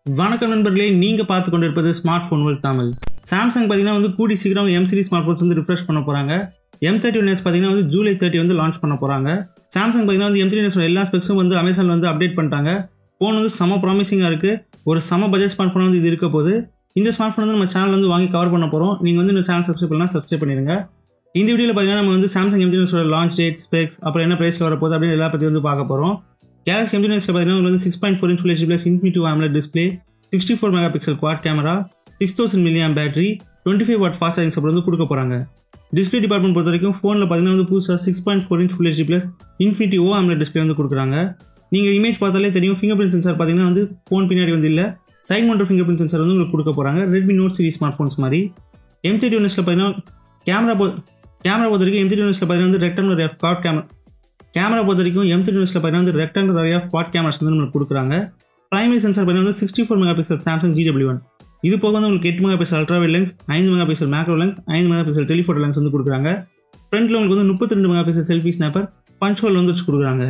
வணக்கம் நண்பர்களே நீங்கள் பார்த்து கொண்டு இருப்பது smartphone world Tamil Samsung பார்த்தீங்கன்னா வந்து கூடி சீக்கிரம் எம் சீரிஸ் ஸ்மார்ட் ஃபோன்ஸ் வந்து ரிஃப்ரெஷ் பண்ண போகிறாங்க எம் தேர்ட்டி ஒன் எஸ் பார்த்தீங்கன்னா வந்து ஜூலை தேர்ட்டி வந்து லான்ச் பண்ண போகிறாங்க சாம்சங் பார்த்தீங்கன்னா வந்து எம் த்ரீ எஸ் எல்லா ஸ்பெக்ஸும் வந்து அமேசானில் வந்து அப்டேட் பண்ணிட்டாங்க ஃபோன் வந்து செம ப்ராமிசிங்காக இருக்குது ஒரு செம பட்ஜெட் ஸ்மார்ட் ஃபோன் வந்து இது இருக்க போது இந்த ஸ்மார்ட் ஃபோன் வந்து நம்ம சேனல் வந்து வாங்கி கவர் பண்ண போகிறோம் நீங்கள் வந்து இந்த சேனல் சப்ஸ்கிரைப் பண்ணலாம் சப்ஸ்கிரைப் பண்ணிடுங்க இந்த வீடியோவில் பார்த்தீங்கன்னா நம்ம வந்து Samsung M three launch date specs அப்புறம் என்ன ப்ரைஸில் வரப்போகுது அப்படின்னு எல்லா பற்றி வந்து பார்க்க போகிறோம் கேலக்ஸி எம் த்ரீ பார்த்தீங்கன்னா உங்களுக்கு வந்து six point four inch full HD plus infinity AMOLED display sixty four megapixel quad camera six thousand milliamp battery twenty five watt fast charging support வந்து கொடுக்க போகிறாங்க டிஸ்பிளே டிபார்ட்மெண்ட் பொறுத்த வரைக்கும் ஃபோனில் பார்த்தீங்கன்னா வந்து புதுசாக six point four inch full HD plus infinity O AMOLED display வந்து கொடுக்குறாங்க நீங்கள் இமேஜ் பார்த்தாலே தெரியும் ஃபிங்கர் பிரிண்ட் சென்சார் பார்த்தீங்கன்னா வந்து ஃபோன் பின்னாடி வந்து இல்லை side mounted fingerprint sensor வந்து உங்களுக்கு கொடுக்க போகிறாங்க Redmi Note series smartphones மாதிரி எம் தேர்ட்டி ஒன்ஸில் பார்த்தீங்கன்னா கேமரா பொ கேமரா பொறுத்த வரைக்கும் எம் தேர்ட்டி ஒன்ஸில் பார்த்தீங்கன்னா வந்து ரெக்டாங்குலர் எஃப் காட் கேமரா கேமரா பொறுத்த வரைக்கும் எம் தேர்ட்டி ஒன்ஸில் பார்த்தீங்கன்னா வந்து ரெக்டாங்குலர் நிறையா குவாட் கேமராஸ் வந்து நம்மளுக்கு கொடுக்குறாங்க பிரைமரி சென்சார் பார்த்தீங்கன்னா வந்து sixty four megapixel Samsung GW one இது போக வந்து உங்களுக்கு எட்டு மெகா பிக்சல் அல்ட்ராவைட் லென்ஸ் ஐந்து மெகா பிக்சல் மேக்ரோ லென்ஸ் ஐந்து மெகா பிக்சல் டெலிஃபோட்டோ லென்ஸ் வந்து கொடுக்குறாங்க ஃப்ரண்ட்டில் உங்களுக்கு வந்து முப்பத்தி ரெண்டு megapixel selfie snapper punch hole வந்து வச்சு கொடுக்குறாங்க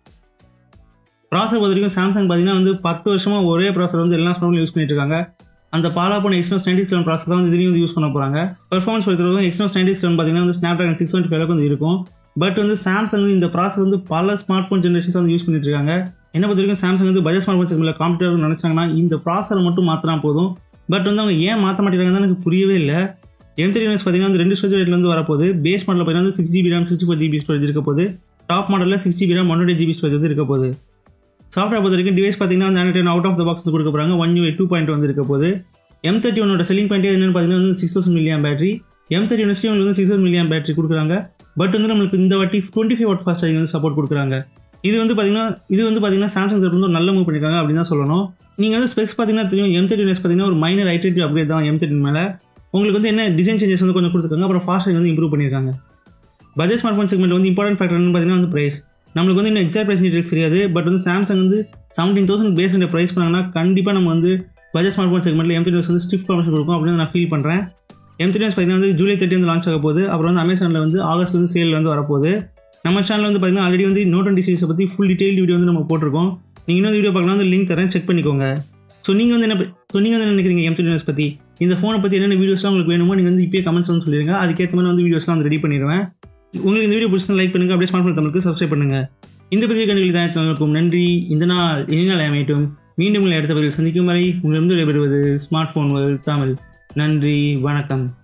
ப்ராசர் பொறுத்த வரைக்கும் சாம்சங் பார்த்தீங்கன்னா வந்து பத்து வருஷமாக ஒரே ப்ராசர் வந்து எல்லா ஸ்மார்ட்ஃபோன் யூஸ் பண்ணிட்டு இருக்காங்க அந்த பாலா போன எக்ஸ்னோஸ் நைன்டி செவன் ப்ராசர் தான் வந்து இதுலேயும் வந்து யூஸ் பண்ண போகிறாங்க பெர்ஃபார்மன்ஸ் பொறுத்தவரைக்கும் எக்ஸ்னோஸ் நைன்டி செவன் பார்த்தீங்கன்னா வந்து Snapdragon six twenty five வந்து இருக்கும் பட் வந்து சாம்சங் வந்து இந்த ப்ராசர் வந்து பல ஸ்மார்ட் ஃபோன் ஜென்ரேஷன்ஸ் வந்து யூஸ் பண்ணிட்டு இருக்காங்க என்ன பொறுத்த வரைக்கும் சாம்சங் வந்து பஜாஜ் ஸ்மார்ட் ஃபோன் செக்மெண்ட்டில் காம்படிட்டர் நினச்சாங்கன்னா இந்த ப்ராசரை மட்டும் மாற்றினா போதும் பட் வந்து அவங்க ஏன் மாற்ற மாட்டேங்கிறாங்கன்னு எனக்கு புரியவே இல்லை எம் த்ரீ பார்த்தீங்கன்னா வந்து ரெண்டு ஸ்டோரேஜ் வந்து வரப்போகுது பேஸ் மாடலில் பார்த்தீங்கன்னா வந்து six GB RAM sixty four GB storage இருக்க போது டாப் மாடலில் six GB RAM one twenty GB storage வந்து இருக்க போகுது சாஃப்ட்வேர் பொறுத்த வரைக்கும் டிவைஸ் பார்த்தீங்கன்னா வந்து Android out of the box வந்து கொடுக்க போகிறாங்க ஒன் யூ டூ பாயிண்ட் வந்து இருக்க போது எம் தேர்ட்டி ஒனோட செல்லிங் பாயிண்ட் என்னன்னு பார்த்தீங்கன்னா வந்து six thousand milliamp battery M thirty ஒன்ஸ்லேயும் உங்களுக்கு வந்து சிக்ஸ் தௌசண்ட் மில்லியம் பேட்டரி கொடுக்குறாங்க பட் வந்து நம்மளுக்கு இந்த வாட்டி twenty five watt fast charging வந்து சப்போர்ட் கொடுக்குறாங்க இது வந்து பார்த்தீங்கன்னா இது வந்து பார்த்தீங்கன்னா சாம்சங் தரப்பு வந்து ஒரு நல்ல மூவ் பண்ணியிருக்காங்க அப்படின்னு தான் சொல்லணும் நீங்கள் வந்து ஸ்பெக்ஸ் பார்த்தீங்கன்னா தெரியும் எம் தேர்ட்டி பார்த்தீங்கன்னா ஒரு மைனர் ஐடென்டி அப்கிரேட் தான் எம் தேர்ட்டி மேலே உங்களுக்கு வந்து என்ன டிசைன் சேஞ்சஸ் வந்து கொஞ்சம் கொடுத்துருக்காங்க அப்புறம் ஃபாஸ்ட் சார்ஜ் வந்து இம்ப்ரூவ் பண்ணியிருக்காங்க பட்ஜெட் ஸ்மார்ட் ஃபோன் செக்மெண்ட் வந்து இம்பார்ட்டன்ட் ஃபேக்டர் பார்த்தீங்கன்னா வந்து ப்ரைஸ் நம்மளுக்கு வந்து இன்னும் எக்ஸாக்ட் ப்ரைஸ் டீட்டெயில்ஸ் தெரியாது பட் வந்து சாம்சங் வந்து செவன்டீன் தௌசண்ட் பேஸ் ப்ரைஸ் பண்ணாங்கன்னா கண்டிப்பாக நம்ம வந்து பட்ஜெட் ஸ்மார்ட் ஃபோன் செக்மெண்ட்டில் எம் த்ரீ வந்து ஸ்டிஃப் ப்ரொமோஷன் கொடுக்கும் அப்படின்னு நான் ஃபீல் பண்ணுறேன் எம் த்ரீ பார்த்தீங்கன்னா வந்து ஜூலை தேர்ட்டி வந்து லான்ச் ஆக போகுது அப்புறம் வந்து அமேசானில் வந்து ஆகஸ்ட் வந்து சேல் வந்து வரப்போகுது நம்ம சேனலில் வந்து பார்த்தீங்கன்னா ஆல்ரெடி வந்து நோட் டுவெண்ட்டி சீரிஸை பற்றி ஃபுல் டீட்டெயில் வீடியோ வந்து நம்ம போட்டிருக்கோம் நீங்கள் இன்னொரு வீடியோ பார்க்கலாம் வந்து லிங்க் தரேன் செக் பண்ணிக்கோங்க ஸோ நீங்கள் வந்து என்ன ஸோ நீங்கள் வந்து என்ன நினைக்கிறீங்க எம் த்ரீ பற்றி இந்த ஃபோனை பற்றி என்னென்ன வீடியோஸ்லாம் உங்களுக்கு வேணுமோ நீங்கள் வந்து இப்போயே கமெண்ட்ஸ் வந்து சொல்லிடுங்க அதுக்கேற்ற மாதிரி வந்து வீடியோஸ்லாம் வந்து ரெடி பண்ணிடுவேன் உங்களுக்கு இந்த வீடியோ பிடிச்சா லைக் பண்ணுங்கள் அப்படியே ஸ்மார்ட் ஃபோன் தமிழுக்கு சப்ஸ்கிரைப் பண்ணுங்கள் இந்த பதிவு கண்களில் தான் நன்றி இந்த நாள் இனி நாள் அமையட்டும் மீண்டும் உங்களை அடுத்த பதிவில் சந்திக்கும் வரை உங்களிடம் விடைபெறுவது ஸ்மார்ட் ஃபோன் தமிழ் நன்றி வணக்கம்